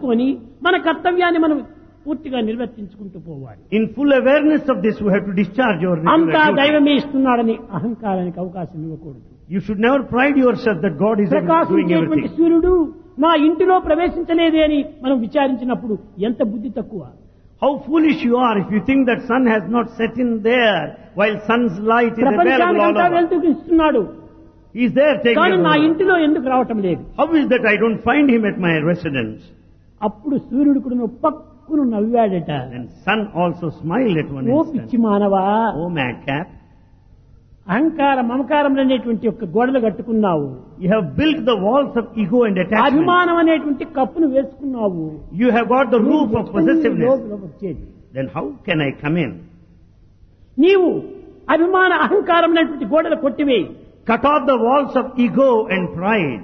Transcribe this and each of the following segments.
తెలుసుకొని మన కర్తవ్యాన్ని మనం పూర్తిగా నిర్వర్తించుకుంటూ పోవాలి In full awareness of this, we have to discharge your అంతా regular duty. దైవమే ఇస్తున్నాడని అహంకారానికి అవకాశం ఇవ్వకూడదు You should never pride yourself that God is doing ప్రకాశించేటువంటి everything. సూర్యుడు నా ఇంటిలో ప్రవేశించలేదే అని మనం విచారించినప్పుడు ఎంత బుద్ధి తక్కువ How foolish you are if you think that sun has not set in there while sun's light is available ప్రపంచానికి all అంతా over. వెళ్తూ ఇస్తున్నాడు He is there taking కానీ నా over. ఇంటిలో ఎందుకు రావటం లేదు How is that I don't find him at my residence? అప్పుడు సూర్యుడు కూడా పక్కును నవ్వాడట And sun also smiled at one oh instant. పిచ్చి మానవా Oh madcap, అహంకార మమకారం అనేటువంటి ఒక గోడలు కట్టుకున్నావు you have built the walls of ego and attachment. అభిమానం అనేటువంటి కప్పును వేసుకున్నావు You have got the roof of possessiveness. లోపల వచ్చేది Then how can I come in? నీవు అభిమాన అహంకారం అనేటువంటి గోడలు కొట్టివేయి Cut off the walls of ego and pride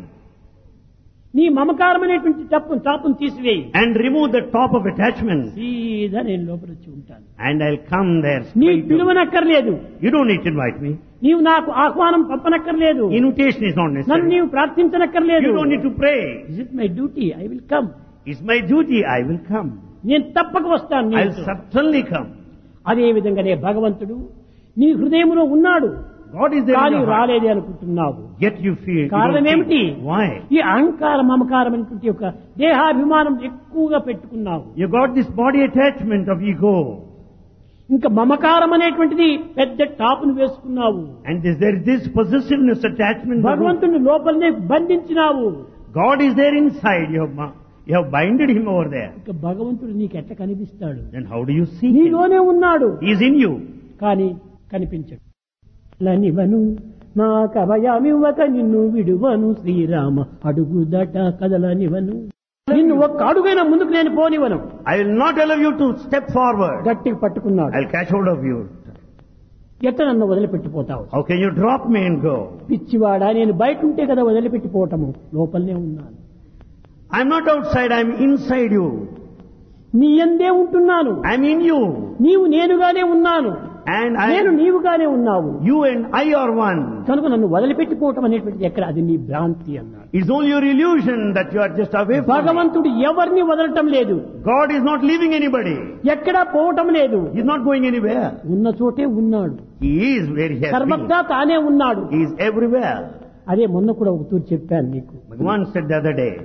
నీ మమకారం అనేటువంటి టప్పును టాపును తీసివేయి and remove the top of attachment సీదా నేను లోపల వచ్చి ఉంటాను and I'll come there నీ straight. to- పిలువనక్కర్లేదు You don't need to invite me. నీవు నాకు ఆహ్వానం పంపనక్కర్లేదు Invitation is not నన్ను necessary. నీవు ప్రార్థించనక్కర్లేదు You don't need to pray. Is it my duty I will come It's my duty. I will come. నేను తప్పక వస్తాను నీ I'll ఇంట్లో. certainly come. అదే విధంగానే భగవంతుడు నీ హృదయంలో ఉన్నాడు God is there in కానీ your heart. రాలేదే అనుకుంటున్నావు Yet you feel. you don't కారణం feel. ఏమిటి Why? ఈ అహంకార మమకారం అనేటువంటి యొక్క దేహాభిమానం ఎక్కువగా పెట్టుకున్నావు You got this body attachment of ego. ఇంకా మమకారం అనేటువంటిది పెద్ద టాపును వేసుకున్నావు And this, there is this possessiveness attachment. of- భగవంతుని లోపలనే బంధించినావు God is there inside. You have, ma- you have binded him over there. ఇంకా భగవంతుడు నీకు ఎట్లా కనిపిస్తాడు Then how do you see him? నీలోనే ఉన్నాడు He is in you. కానీ కనిపించడు లనివను నా కభయమివ్వక నిన్ను విడువను శ్రీరామ అడుగుదట కదలనివను నిన్ను ఒక్క అడుగైనా ముందుకు నేను పోనివను I will not allow you to step forward. గట్టిగా పట్టుకున్నాడు I'll catch hold of you. ఎట్ట నన్ను వదిలిపెట్టిపోతావు How can you drop me and go? పిచ్చివాడా నేను బయట ఉంటే కదా వదిలిపెట్టిపోవటము లోపలనే ఉన్నాను I'm not outside. I'm inside you. నీ ఎందే ఉంటున్నాను I'm in you. నీవు నేనుగానే ఉన్నాను And నేను I, నీవుగానే ఉన్నావు you and I are one. కనుక నన్ను వదిలిపెట్టిపోవటం అనేటువంటిది ఎక్కడ అది నీ భ్రాంతి అన్నాడు It's only your illusion that you are just away from me. భగవంతుడు ఎవరిని వదలటం లేదు God is not leaving anybody. ఎక్కడా పోవటం లేదు He's not going anywhere. ఉన్న చోటే ఉన్నాడు He is where he has been. సర్వదా తానే ఉన్నాడు He is everywhere. అదే మొన్న కూడా ఒక తూరు చెప్పాను నీకు Bhagavan said the other day,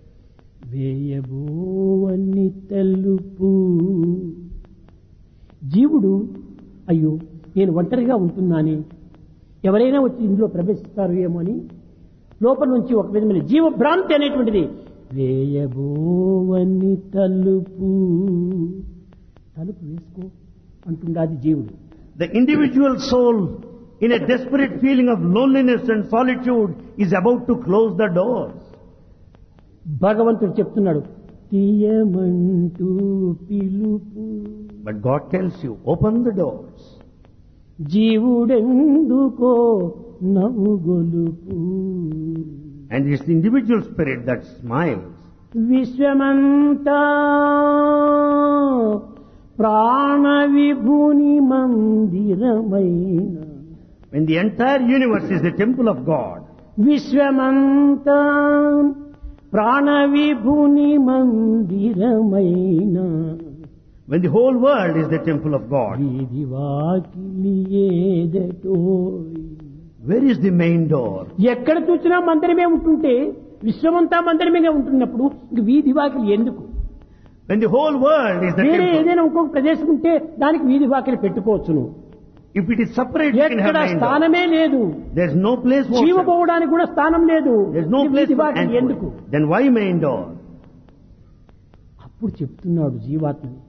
వేయబోవని తెలుపు జీవుడు అయ్యో నేను ఒంటరిగా ఉంటున్నాని ఎవరైనా వచ్చి ఇందులో ప్రవేశిస్తారు ఏమో అని లోపల నుంచి ఒక విధమైన జీవభ్రాంతి అనేటువంటిది వేయబోవని తలుపు తలుపు వేసుకో అంటుండాది జీవుడు the individual soul in a desperate feeling of loneliness and solitude is about to close the doors. భగవంతుడు చెప్తున్నాడు తీయమంటూ పిలుపు But God tells you, open the doors. జీవుడెందుకో నవ్వుగొలుపు And it's the individual spirit that smiles. విశ్వమంతా ప్రాణ విభుని మందిరమైన When the entire universe is the temple of God, విశ్వమంతా ప్రాణ విభుని మందిరమైన when the whole world is the temple of God, వీధి వాకిలి ఏదటోయ్ where is the main door? ఎక్కడ చూసినా మందిరమే ఉంటుంటే విశ్వమంతా మందిరమే ఉంటున్నప్పుడు ఇంక వీధి వాకిలి ఎందుకు When the whole world is the వేరే temple, ఏదైనా ఇంకొక ప్రదేశం ఉంటే దానికి వీధి వాకిలి పెట్టుకోవచ్చును if it is separate, you can have ఎక్కడ main door. స్థానమే లేదు There's no place for జీవ పోవడానికి కూడా స్థానం లేదు There's no ఈ place వీధి for వాకిలి ఎందుకు entry. Then why main door? అప్పుడు చెప్తున్నాడు జీవాత్మని